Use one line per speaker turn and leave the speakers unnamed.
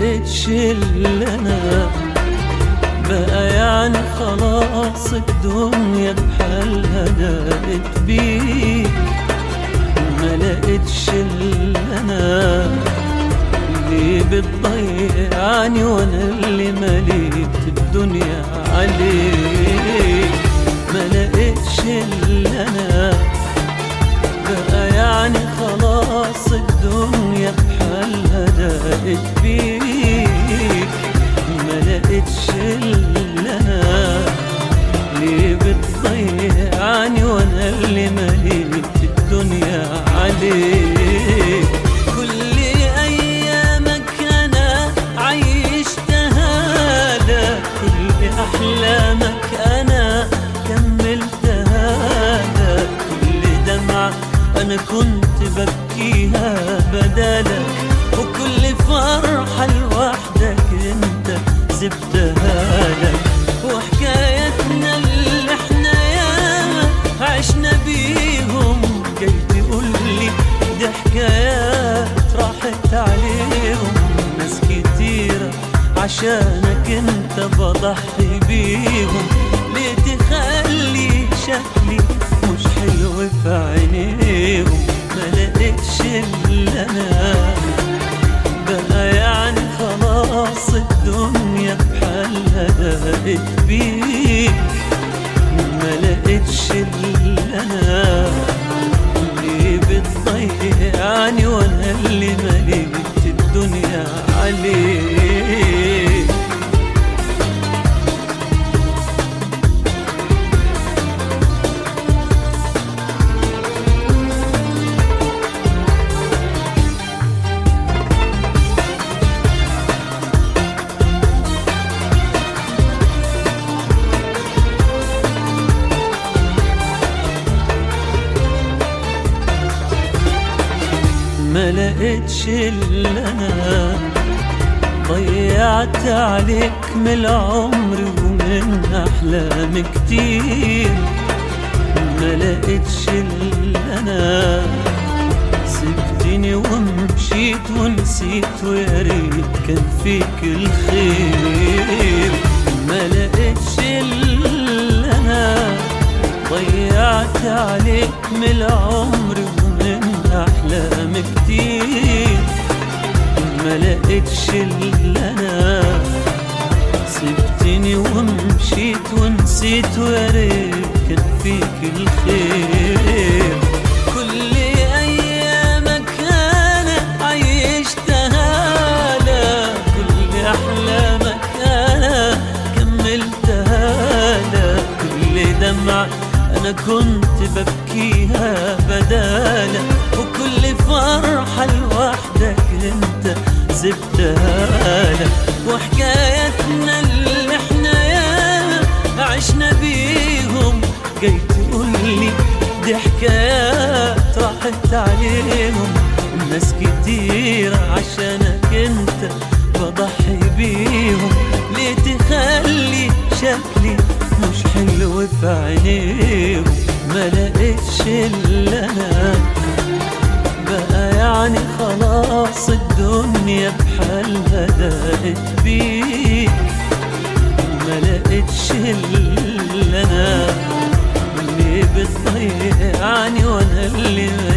لقيتش اللي انا بقى يعني خلاص الدنيا بحالها دقت بيك ما لقيتش اللي انا اللي بتضيعني وانا اللي مليت الدنيا عليك ما لقيتش اللي انا بقى يعني خلاص الدنيا بحالها دقت بيك ما لقيتش اللي انا ليه بتضيعني وانا اللي مليت الدنيا عليك كل ايامك انا عيشتها لك كل احلامك انا كملتها لك كل دمعة انا كنت ببكيها بدالك وكل فرحة لوحدك انت سبتها لك وحكايتنا اللي احنا ياما عشنا بيهم جاي تقولي دي حكايات راحت عليهم ناس كتيرة عشانك انت بضحي بيهم ليه تخلي شكلي مش حلو في عينيهم ما لقيتش اللي انا بقى يعني خلاص الدنيا بحالها دقت بيك ما لقيتش اللي انا اللي بتضيعني وانا اللي مليت الدنيا عليك ما لقيتش اللي انا ضيعت عليك من العمر ومن احلام كتير ما لقيتش اللي انا سبتني ومشيت ونسيت ويا ريت كان فيك الخير ما لقيتش اللي انا ضيعت عليك من العمر ومن احلام كتير ما لقيتش اللي انا سبتني ومشيت ونسيت ويا ريت كان فيك الخير كل ايامك انا عيشتها لك كل احلامك انا كملتها لك كل دمعة انا كنت ببكيها بدالك وكل فرحة لوحدك انت سبتها لك وحكايتنا اللي احنا ياما عشنا بيهم جاي تقولي دي حكايات راحت عليهم ناس كتير عشانك انت بضحي بيهم ليه تخلي شكلي مش حلو في عينيهم ما لقيتش الا انا بقى يعني خلاص الدنيا بحالها دقت بيك ما لقيتش الا انا اللي بتضيعني وانا اللي